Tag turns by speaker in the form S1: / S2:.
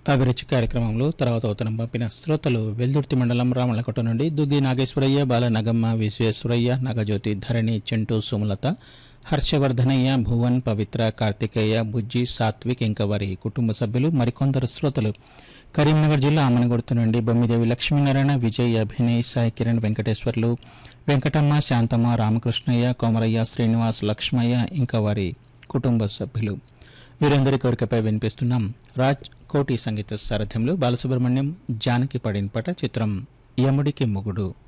S1: అభిరుచి కార్యక్రమంలో తర్వాత ఉత్తరం పంపిన శ్రోతలు వెల్దుర్తి మండలం రామలకోట నుండి దుగ్గి నాగేశ్వరయ్య బాల నగమ్మ విశ్వేశ్వరయ్య నాగజ్యోతి ధరణి చెంటు సుమలత హర్షవర్ధనయ్య భువన్ పవిత్ర కార్తికేయ బుజ్జి సాత్విక్ ఇంకా వారి కుటుంబ సభ్యులు మరికొందరు శ్రోతలు కరీంనగర్ జిల్లా ఆమనగుర్తు నుండి బొమ్మిదేవి లక్ష్మీనారాయణ విజయ్ అభినయ్ సాయి కిరణ్ వెంకటేశ్వర్లు వెంకటమ్మ శాంతమ్మ రామకృష్ణయ్య కోమరయ్య శ్రీనివాస్ లక్ష్మయ్య ఇంకా వారి కుటుంబ సభ్యులు వీరందరి కోరికపై వినిపిస్తున్నాం రాజ్ కోటి సంగీత సారథ్యంలో బాలసుబ్రహ్మణ్యం జానకి పడిన పట చిత్రం యముడికి మొగుడు